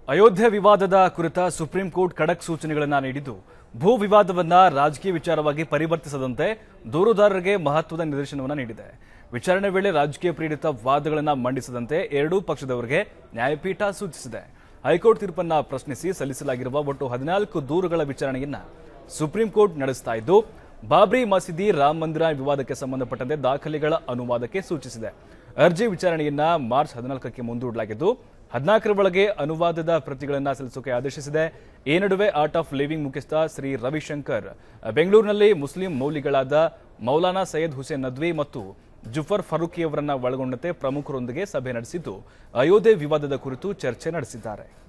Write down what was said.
ಅಯೋಧ್ಯೆ ವಿವಾದದ ಕುರಿತ supreme court ಖಡಕ್ ಸೂಚನೆಗಳನ್ನು ನೀಡಿದ್ದು ಭೂ ವಿವಾದವನ್ನ ರಾಜಕೀಯ ವಿಚಾರವಾಗಿ ಪರಿವರ್ತಿಸದಂತೆ ದೂರುದಾರರಿಗೆ ಮಹತ್ವದ ನಿರ್ದೇಶನವನ್ನು ನೀಡಿದೆ ವಿಚಾರಣೆ ವೇಳೆ ರಾಜಕೀಯ ಪ್ರೇರಿತ ವಾದಗಳನ್ನು ಮಂಡಿಸದಂತೆ ಎರಡೂ ಪಕ್ಷದವರಿಗೆ ನ್ಯಾಯಪೀಠ ಸೂಚಿಸಿದೆ ಹೈಕೋರ್ಟ್ ತೀರ್ಪನ್ನ ಪ್ರಶ್ನಿಸಿ ಸಲ್ಲಿಸಲಾಗಿರುವ ಒಟ್ಟು ಹದಿನಾಲ್ಕು ದೂರುಗಳ ವಿಚಾರಣೆಯನ್ನ ಸುಪ್ರೀಂ ಕೋರ್ಟ್ ನಡೆಸ್ತಾ ಇದ್ದು ಬಾಬ್ರಿ ಮಸೀದಿ ರಾಮ ಮಂದಿರ ವಿವಾದಕ್ಕೆ ಸಂಬಂಧಪಟ್ಟಂತೆ ದಾಖಲೆಗಳ ಅನುವಾದಕ್ಕೆ ಸೂಚಿಸಿದೆ ಅರ್ಜಿ ವಿಚಾರಣೆಯನ್ನ ಮಾರ್ಚ್ ಹದಿನಾಲ್ಕಕ್ಕೆ ಮುಂದೂಡಲಾಗಿದ್ದು ಹದಿನಾಲ್ಕರ ಒಳಗೆ ಅನುವಾದದ ಪ್ರತಿಗಳನ್ನ ಸಲ್ಲಿಸೋಕೆ ಆದೇಶಿಸಿದೆ ಈ ನಡುವೆ ಆರ್ಟ್ ಆಫ್ ಲಿವಿಂಗ್ ಮುಖ್ಯಸ್ಥ ಶ್ರೀ ರವಿಶಂಕರ್ ಬೆಂಗಳೂರಿನಲ್ಲಿ ಮುಸ್ಲಿಂ ಮೌಲಿಗಳಾದ ಮೌಲಾನಾ ಸೈಯದ್ ಹುಸೇನ್ ನದ್ವಿ ಮತ್ತು ಜುಫರ್ ಫರೂಕಿ ಅವರನ್ನ ಒಳಗೊಂಡಂತೆ ಪ್ರಮುಖರೊಂದಿಗೆ ಸಭೆ ನಡೆಸಿದ್ದು ಅಯೋಧ್ಯೆ ವಿವಾದದ ಕುರಿತು ಚರ್ಚೆ ನಡೆಸಿದ್ದಾರೆ